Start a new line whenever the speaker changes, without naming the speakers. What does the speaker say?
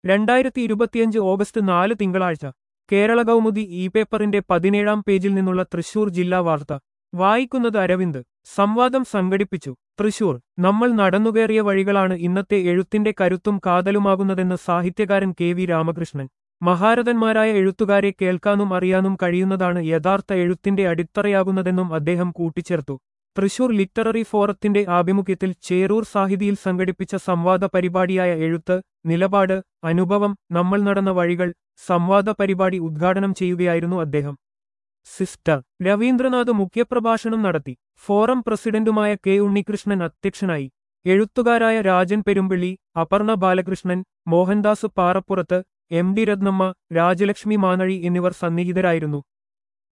രണ്ടായിരത്തി ഇരുപത്തിയഞ്ച് ഓഗസ്റ്റ് നാല് തിങ്കളാഴ്ച കേരള കൗമുദി ഇ പേപ്പറിന്റെ പതിനേഴാം പേജിൽ നിന്നുള്ള തൃശൂർ ജില്ലാ വാർത്ത വായിക്കുന്നത് അരവിന്ദ് സംവാദം സംഘടിപ്പിച്ചു തൃശൂർ നമ്മൾ നടന്നുകയറിയ വഴികളാണ് ഇന്നത്തെ എഴുത്തിന്റെ കരുത്തും കാതലുമാകുന്നതെന്ന് സാഹിത്യകാരൻ കെ വി രാമകൃഷ്ണൻ മഹാരഥന്മാരായ എഴുത്തുകാരെ കേൾക്കാനും അറിയാനും കഴിയുന്നതാണ് യഥാർത്ഥ എഴുത്തിന്റെ അടിത്തറയാകുന്നതെന്നും അദ്ദേഹം കൂട്ടിച്ചേർത്തു തൃശൂർ ലിറ്റററി ഫോറത്തിന്റെ ആഭിമുഖ്യത്തിൽ ചേറൂർ സാഹിതിയിൽ സംഘടിപ്പിച്ച സംവാദ പരിപാടിയായ എഴുത്ത് നിലപാട് അനുഭവം നമ്മൾ നടന്ന വഴികൾ സംവാദ പരിപാടി ഉദ്ഘാടനം ചെയ്യുകയായിരുന്നു അദ്ദേഹം സിസ്റ്റർ രവീന്ദ്രനാഥ് മുഖ്യപ്രഭാഷണം നടത്തി ഫോറം പ്രസിഡന്റുമായ കെ ഉണ്ണികൃഷ്ണൻ അധ്യക്ഷനായി എഴുത്തുകാരായ രാജൻ പെരുമ്പിള്ളി അപർണ ബാലകൃഷ്ണൻ മോഹൻദാസ് പാറപ്പുറത്ത് എം ഡി രത്നമ്മ രാജലക്ഷ്മി മാനഴി എന്നിവർ സന്നിഹിതരായിരുന്നു